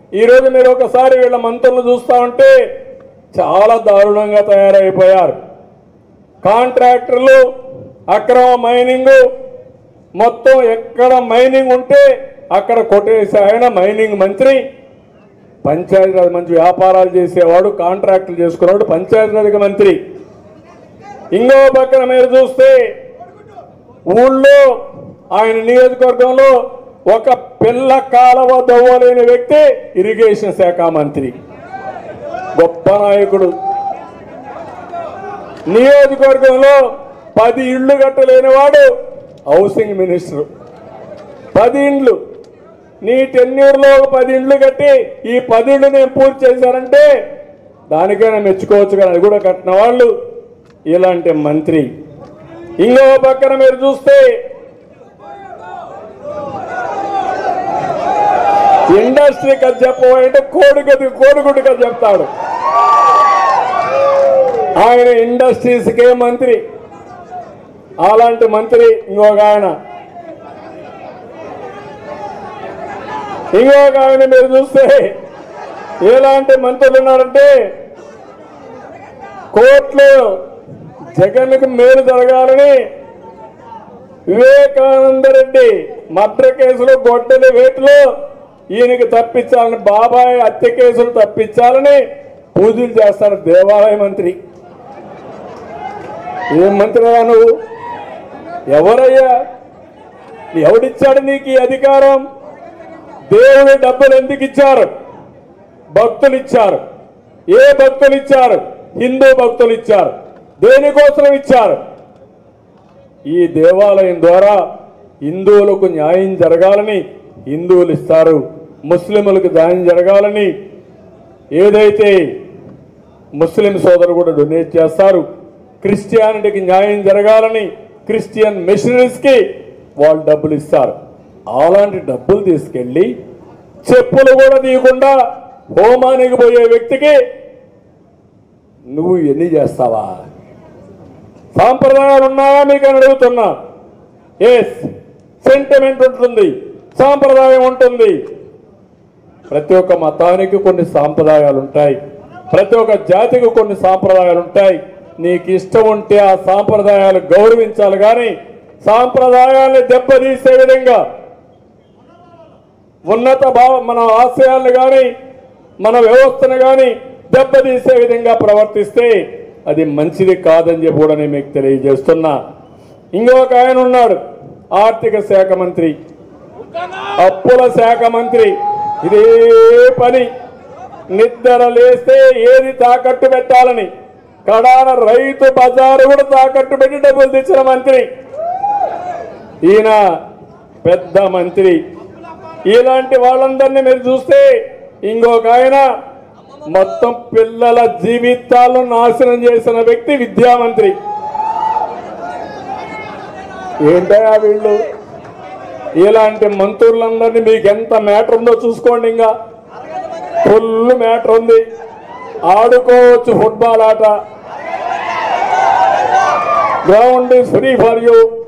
ఈరోజు మీరు ఒకసారి వీళ్ళ మంత్రులు చూస్తా ఉంటే చాలా దారుణంగా తయారైపోయారు కాంట్రాక్టర్లు అక్రమ మైనింగ్ మొత్తం ఎక్కడ మైనింగ్ ఉంటే అక్కడ కొట్టేసి ఆయన మైనింగ్ మంత్రి పంచాయతీరాజ్ మంచి వ్యాపారాలు చేసేవాడు కాంట్రాక్టులు చేసుకునేవాడు పంచాయతీరాజ్ మంత్రి ఇంకో పక్కన మీరు చూస్తే ఊళ్ళో ఆయన నియోజకవర్గంలో ఒక పిల్ల కాలవ దవ్వలేని వ్యక్తి ఇరిగేషన్ శాఖ మంత్రి గొప్ప నాయకుడు నియోజకవర్గంలో పది ఇళ్ళు కట్టలేని వాడు హౌసింగ్ మినిస్టర్ పది ఇండ్లు నీ టెన్యూర్లో ఒక పది ఇండ్లు కట్టి ఈ పది ఇండ్లు నేను పూర్తి చేశానంటే దానికైనా మెచ్చుకోవచ్చు కానీ అది కూడా కట్టిన వాళ్ళు ఇలాంటి మంత్రి ఇంకో పక్కన మీరు చూస్తే ఇండస్ట్రీ కథ చెప్పబోయంటే కోడిగది కోడిగుడ్డు కథ చెప్తాడు ఆయన ఇండస్ట్రీస్కే మంత్రి అలాంటి మంత్రి ఇంకొక ఆయన ఇంకొక ఆయన మీరు చూస్తే ఎలాంటి మంత్రులు ఉన్నారంటే కోర్టులో జగన్కు మేలు జరగాలని వివేకానంద రెడ్డి మర్డర్ కేసులో గొడ్డలి వేటులో ఈయనకి తప్పించాలని బాబాయ్ హత్య కేసులు తప్పించాలని పూజలు చేస్తారు దేవాలయ మంత్రి ఏం మంత్రిగా నువ్వు ఎవరయ్యా ఎవడిచ్చాడు నీకు ఈ అధికారం దేవుడి డబ్బులు ఎందుకు ఇచ్చారు భక్తులు ఇచ్చారు ఏ భక్తులు ఇచ్చారు హిందూ భక్తులు ఇచ్చారు దేనికోసం ఇచ్చారు ఈ దేవాలయం ద్వారా హిందువులకు న్యాయం జరగాలని హిందువులు ఇస్తారు ముస్లింలకు న్యాయం జరగాలని ఏదైతే ముస్లిం సోదరు కూడా డొనేట్ చేస్తారు క్రిస్టియానిటీకి న్యాయం జరగాలని క్రిస్టియన్ మిషనరీస్కి వాళ్ళు డబ్బులు ఇస్తారు అలాంటి డబ్బులు తీసుకెళ్ళి చెప్పులు కూడా తీయకుండా హోమానికి పోయే వ్యక్తికి నువ్వు ఎన్ని చేస్తావా సాంప్రదాయాలు ఉన్నాయా మీకు అని అడుగుతున్నా ఎస్ సెంటిమెంట్ ఉంటుంది సాంప్రదాయం ఉంటుంది ప్రతి ఒక్క మతానికి కొన్ని సాంప్రదాయాలు ఉంటాయి ప్రతి ఒక్క జాతికి కొన్ని సాంప్రదాయాలు ఉంటాయి నీకు ఇష్టం ఉంటే ఆ సాంప్రదాయాలు గౌరవించాలి కానీ సాంప్రదాయాల్ని దెబ్బతీసే విధంగా ఉన్నత భావ మన ఆశయాలను కానీ మన వ్యవస్థను కానీ దెబ్బతీసే విధంగా ప్రవర్తిస్తే అది మంచిది కాదని చెప్పి కూడా నేను మీకు తెలియజేస్తున్నా ఇంకొక ఆయన ఉన్నాడు ఆర్థిక శాఖ మంత్రి అప్పుల శాఖ మంత్రి ఇదే పని నిద్ర లేస్తే ఏది తాకట్టు పెట్టాలని కడాన రైతు బజారు కూడా తాకట్టు పెట్టి డబ్బులు తెచ్చిన మంత్రి ఈయన పెద్ద మంత్రి ఇలాంటి వాళ్ళందరినీ మీరు చూస్తే ఇంకొక ఆయన మొత్తం పిల్లల జీవితాలను నాశనం చేసిన వ్యక్తి విద్యామంత్రి ఏంటయా వీళ్ళు ఇలాంటి మంత్రులందరినీ మీకు ఎంత మ్యాటర్ ఉందో చూసుకోండి ఇంకా ఫుల్ మ్యాటర్ ఉంది ఆడుకోవచ్చు ఫుట్బాల్ ఆట ground is free for you